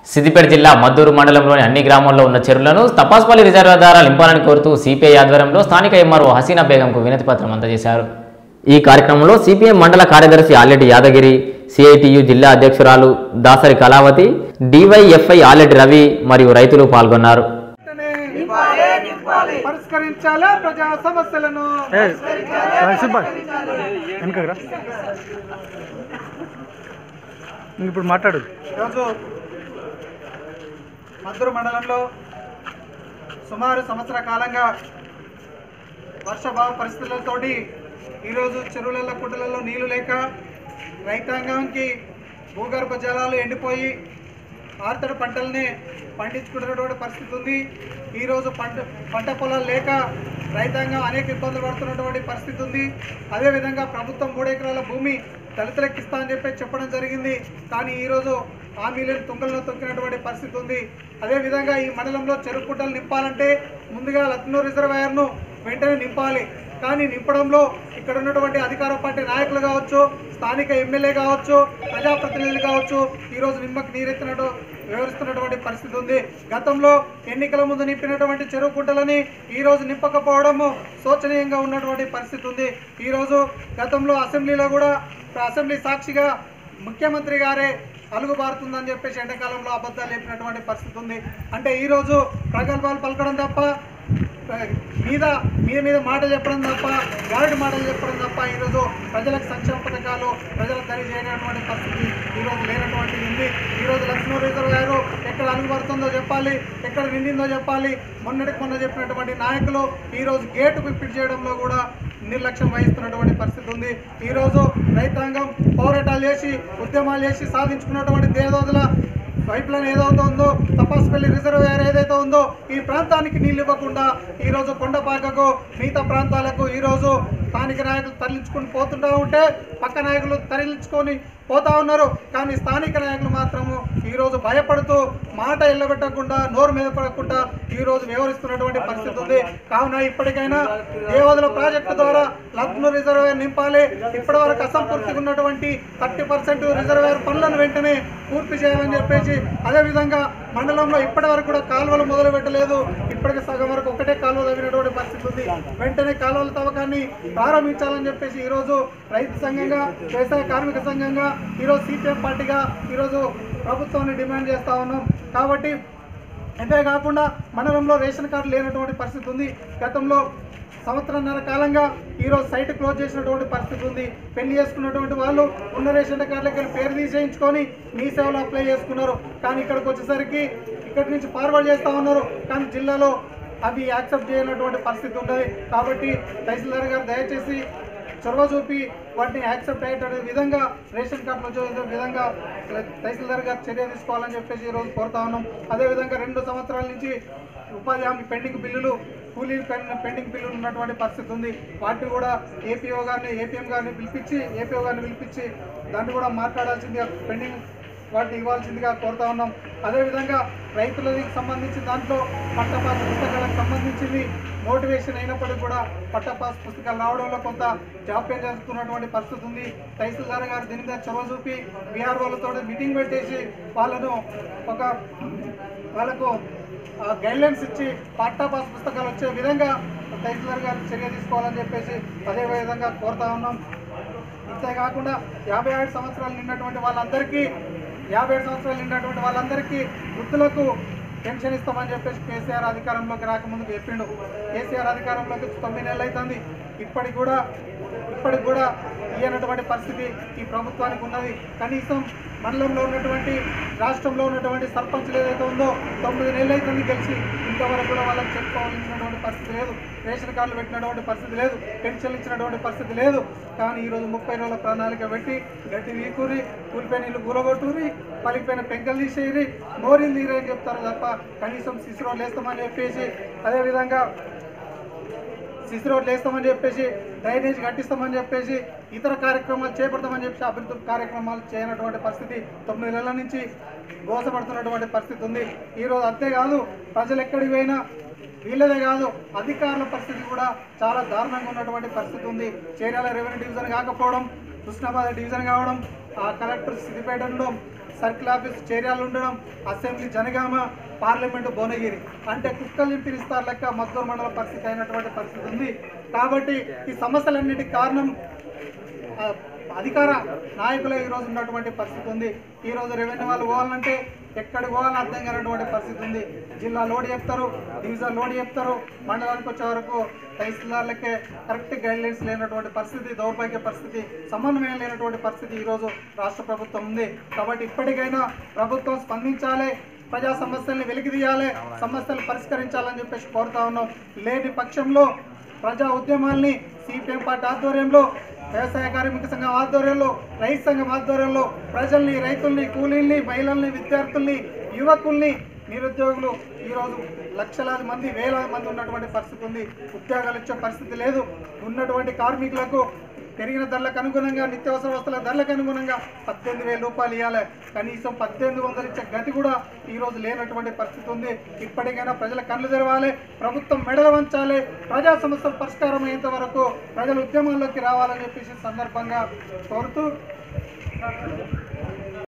సిద్దిపేట జిల్లా మద్దూరు మండలంలోని అన్ని గ్రామాల్లో ఉన్న చెరువులను తపాస్పల్లి రిజర్వ్ ద్వారా నింపాలని కోరుతూ సిపిఐ ఆధ్వర్యంలో స్థానిక ఎంఆర్ఓ హసీనా బేగంకు వినతి పత్రం అందజేశారు ఈ కార్యక్రమంలో సిపిఎం మండల కార్యదర్శి ఆలెడ్డి యాదగిరి సిఐటియు జిల్లా అధ్యక్షురాలు దాసరి కళావతి డివైఎఫ్ఐ ఆలెడ్డి రవి మరియు రైతులు పాల్గొన్నారు వెంటనే పరిష్కరించాలా ప్రజా సమస్యలను వెనకరా ఇప్పుడు మాట్లాడు ఈరోజు మద్దూరు మండలంలో సుమారు సంవత్సర కాలంగా వర్షభావ పరిస్థితులతోటి ఈరోజు చెరువులలో కుంటలలో నీళ్లు లేక రైతాంగానికి భూగర్భ జలాలు ఎండిపోయి ఆర్తడి పంటల్ని పండించుకునేటువంటి పరిస్థితి ఉంది ఈరోజు పంట పంట పొలాలు లేక రైతాంగం అనేక ఇబ్బందులు పడుతున్నటువంటి పరిస్థితి ఉంది అదేవిధంగా ప్రభుత్వం మూడు ఎకరాల భూమి దళితులకు ఇస్తా అని చెప్పి చెప్పడం జరిగింది కానీ ఈరోజు హామీలను తుంగలను తొక్కినటువంటి పరిస్థితి ఉంది అదేవిధంగా ఈ మండలంలో చెరుకు కుంటలు నింపాలంటే ముందుగా లక్నో రిజర్వాయర్ను వెంటనే నింపాలి కానీ నింపడంలో ఇక్కడ ఉన్నటువంటి అధికార పార్టీ నాయకులు కావచ్చు స్థానిక ఎమ్మెల్యే కావచ్చు ప్రజాప్రతినిధులు కావచ్చు ఈరోజు నిమ్మకి నీరెత్తినట్టు వివరిస్తున్నటువంటి పరిస్థితి ఉంది గతంలో ఎన్నికల ముందు నింపినటువంటి చెరువు కుంటలని ఈరోజు నింపకపోవడము శోచనీయంగా ఉన్నటువంటి పరిస్థితి ఉంది ఈరోజు గతంలో అసెంబ్లీలో కూడా అసెంబ్లీ సాక్షిగా ముఖ్యమంత్రి గారే అలుగుబారుతుందని చెప్పేసి ఎండాకాలంలో అబద్ధాలు చెప్పినటువంటి పరిస్థితి ఉంది అంటే ఈరోజు ప్రగల్భాలు పలకడం తప్ప మీద మీద మీద మాటలు చెప్పడం తప్ప గారడి మాటలు చెప్పడం తప్ప ఈరోజు ప్రజలకు సంక్షేమ పథకాలు ప్రజలకు దరి చేయనటువంటి పరిస్థితి ఈరోజు లేనటువంటిది ఉంది ఈరోజు లక్ష్మీ రిజర్వాయర్ ఎక్కడ అనుపడుతుందో చెప్పాలి ఎక్కడ నిండిందో చెప్పాలి మొన్నటికి మొన్న చెప్పినటువంటి నాయకులు ఈరోజు గేటు పిప్పిట్ చేయడంలో కూడా నిర్లక్ష్యం వహిస్తున్నటువంటి పరిస్థితి ఉంది ఈరోజు రైతాంగం పోరాటాలు చేసి ఉద్యమాలు చేసి సాధించుకున్నటువంటి దేవదల పైప్లైన్ ఏదైతే ఉందో తపాసుపల్లి రిజర్వాయర్ ఏదైతే ఉందో ఈ ప్రాంతానికి నీళ్ళు ఇవ్వకుండా ఈరోజు కొండపాకకు మిగతా ప్రాంతాలకు ఈరోజు స్థానిక నాయకులు తరలించుకొని పోతుంటా ఉంటే పక్క నాయకులు తరలించుకొని పోతా ఉన్నారు కానీ స్థానిక నాయకులు మాత్రము ఈరోజు భయపడుతూ మాట ఎల్లబెట్టకుండా నోరు మీద పడకుండా ఈరోజు వ్యవహరిస్తున్నటువంటి పరిస్థితి ఉంది కావున ఇప్పటికైనా దేవదల ప్రాజెక్టు ద్వారా లగ్ను రిజర్వాయర్ నింపాలి ఇప్పటి వరకు అసంపూర్తిగా ఉన్నటువంటి థర్టీ పర్సెంట్ రిజర్వాయర్ పనులను వెంటనే పూర్తి చేయాలని చెప్పేసి అదేవిధంగా మండలంలో ఇప్పటి వరకు కూడా కాలువలు మొదలు పెట్టలేదు ఇప్పటికి సగం వరకు ఒకటే కాలువ తవ్వినటువంటి పరిస్థితి ఉంది వెంటనే కాలువల తవ్వకాన్ని ప్రారంభించాలని చెప్పేసి ఈరోజు రైతు సంఘంగా వ్యవసాయ కార్మిక సంఘంగా ఈరోజు సిపిఎం పార్టీగా ఈరోజు ప్రభుత్వాన్ని డిమాండ్ చేస్తా ఉన్నాం కాబట్టి అంతేకాకుండా మండలంలో రేషన్ కార్డు లేనటువంటి పరిస్థితి ఉంది గతంలో సంవత్సరంన్నర కాలంగా ఈరోజు సైట్ క్లోజ్ చేసినటువంటి పరిస్థితి ఉంది పెళ్లి చేసుకున్నటువంటి వాళ్ళు ఉన్న రేషన్ కార్డులకి వెళ్ళి పేరు తీసేయించుకొని మీ సేవలో అప్లై చేసుకున్నారు కానీ ఇక్కడికి వచ్చేసరికి ఇక్కడి నుంచి ఫార్వర్డ్ చేస్తూ ఉన్నారు కానీ జిల్లాలో అవి యాక్సెప్ట్ చేయనటువంటి పరిస్థితి ఉంటుంది కాబట్టి తహసీల్దార్ గారు దయచేసి చొరవ చూపి వాటిని యాక్సెప్ట్ అయ్యేటువంటి విధంగా రేషన్ కార్డులు వచ్చే విధంగా తహసీల్దార్ గారు చర్య తీసుకోవాలని చెప్పేసి ఈరోజు కోరుతా ఉన్నాం అదేవిధంగా రెండు సంవత్సరాల నుంచి ఉపాధి హామీ పెండింగ్ బిల్లులు కూలీ పెన్- పెండింగ్ బిల్లులు ఉన్నటువంటి పరిస్థితి ఉంది వాటిని కూడా ఏపీఓ గారిని ఏపీఎం గారిని పిలిపించి ఏపీఓ గారిని పిలిపించి దాన్ని కూడా మాట్లాడాల్సిందిగా పెండింగ్ వాటిని ఇవ్వాల్సిందిగా కోరుతా ఉన్నాం అదేవిధంగా రైతులకి సంబంధించిన దాంట్లో పట్టపాస్ పుస్తకాలకు సంబంధించింది మోటివేషన్ అయినప్పటికీ కూడా పట్టపాస్ పుస్తకాలు రావడంలో కొంత జాప్యం జరుగుతున్నటువంటి పరిస్థితి ఉంది తహసీల్దార్ గారు దీని మీద చొరవ చూపి బీఆర్ వాళ్ళతో మీటింగ్ పెట్టేసి వాళ్ళను ఒక వాళ్ళకు గైడ్లైన్స్ ఇచ్చి పట్టా పాస్ పుస్తకాలు వచ్చే విధంగా తహసీల్దార్ గారు చర్య తీసుకోవాలని చెప్పేసి అదే విధంగా కోరుతా ఉన్నాం అంతేకాకుండా యాభై ఏడు సంవత్సరాలు నిన్నటువంటి వాళ్ళందరికీ యాభై ఏడు సంవత్సరాలు నిన్నటువంటి వాళ్ళందరికీ వృద్ధులకు పెన్షన్ ఇస్తామని చెప్పేసి కేసీఆర్ అధికారంలోకి రాకముందు చెప్పిండు కేసీఆర్ అధికారంలోకి వచ్చి తొమ్మిది నెలలు అవుతుంది ఇప్పటికి కూడా ఇప్పటికి కూడా ఇయ్యనటువంటి పరిస్థితి ఈ ప్రభుత్వానికి ఉన్నది కనీసం మండలంలో ఉన్నటువంటి రాష్ట్రంలో ఉన్నటువంటి సర్పంచ్లు ఏదైతే ఉందో తొమ్మిది నెలలు అవుతుంది గెలిచి ఇంతవరకు కూడా వాళ్ళకి చెప్పుకోవాల్సినటువంటి పరిస్థితి లేదు రేషన్ కార్డులు పెట్టినటువంటి పరిస్థితి లేదు పెన్షన్లు ఇచ్చినటువంటి పరిస్థితి లేదు కానీ ఈరోజు ముప్పై రోజుల ప్రణాళిక పెట్టి గట్టి వీకూరి కూలిపోయిన ఇల్లు కూలగొట్టూరి పలిపోయిన పెంకలు తీసేయరి మోరీలు తీరే అని చెప్తారు తప్ప కనీసం సిసి రోడ్లు వేస్తామని చెప్పేసి అదేవిధంగా సిసి రోడ్లు వేస్తామని చెప్పేసి డ్రైనేజ్ కట్టిస్తామని చెప్పేసి ఇతర కార్యక్రమాలు చేపడతామని చెప్పేసి అభివృద్ధి కార్యక్రమాలు చేయనటువంటి పరిస్థితి తొమ్మిది నెలల నుంచి మోసపడుతున్నటువంటి పరిస్థితి ఉంది ఈరోజు అంతేకాదు ప్రజలు ఎక్కడికి పోయినా వీళ్ళదే కాదు అధికారుల పరిస్థితి కూడా చాలా దారుణంగా ఉన్నటువంటి పరిస్థితి ఉంది చేరాల రెవెన్యూ డివిజన్ కాకపోవడం కృష్ణాబాద్ డివిజన్ కావడం ఆ కలెక్టర్ సిద్దిపేట ఉండడం సర్కిల్ ఆఫీస్ చేర్యాలు ఉండడం అసెంబ్లీ జనగామ పార్లమెంటు భువనగిరి అంటే కుక్కల్ని పిలుస్తారు లెక్క మద్దూరు మండల పరిస్థితి అయినటువంటి పరిస్థితి ఉంది కాబట్టి ఈ సమస్యలన్నిటికీ కారణం ఆ, అధికార నాయకులే ఈరోజు ఉన్నటువంటి పరిస్థితి ఉంది ఈరోజు రెవెన్యూ వాళ్ళు పోవాలంటే ఎక్కడికి పోవాలని అర్థం కానటువంటి పరిస్థితి ఉంది జిల్లా లోడ్ చెప్తారు డివిజన్ లోడ్ చెప్తారు మండలానికి వచ్చే వరకు తహసీల్దార్లకే కరెక్ట్ గైడ్లైన్స్ లేనటువంటి పరిస్థితి దౌర్భాగ్య పరిస్థితి సమన్వయం లేనటువంటి పరిస్థితి ఈరోజు రాష్ట్ర ప్రభుత్వం ఉంది కాబట్టి ఇప్పటికైనా ప్రభుత్వం స్పందించాలి ప్రజా సమస్యల్ని వెలికితీయాలి సమస్యలు పరిష్కరించాలని చెప్పేసి కోరుతా ఉన్నాం లేని పక్షంలో ప్రజా ఉద్యమాల్ని సిపిఎం పార్టీ ఆధ్వర్యంలో వ్యవసాయ కార్మిక సంఘం ఆధ్వర్యంలో రైతు సంఘం ఆధ్వర్యంలో ప్రజల్ని రైతుల్ని కూలీల్ని మహిళల్ని విద్యార్థుల్ని యువకుల్ని నిరుద్యోగులు ఈరోజు లక్షలాది మంది వేలాది మంది ఉన్నటువంటి పరిస్థితి ఉంది ఉద్యోగాలు ఇచ్చే పరిస్థితి లేదు ఉన్నటువంటి కార్మికులకు పెరిగిన ధరలకు అనుగుణంగా నిత్యావసర వస్తువుల ధరలకు అనుగుణంగా పద్దెనిమిది వేల రూపాయలు ఇవ్వాలి కనీసం పద్దెనిమిది వందలు ఇచ్చే గతి కూడా ఈరోజు లేనటువంటి పరిస్థితి ఉంది ఇప్పటికైనా ప్రజల కళ్ళు తెరవాలి ప్రభుత్వం మెడలు వంచాలి ప్రజా సమస్యలు పరిష్కారం అయ్యేంత వరకు ప్రజలు ఉద్యమాల్లోకి రావాలని చెప్పేసి సందర్భంగా కోరుతూ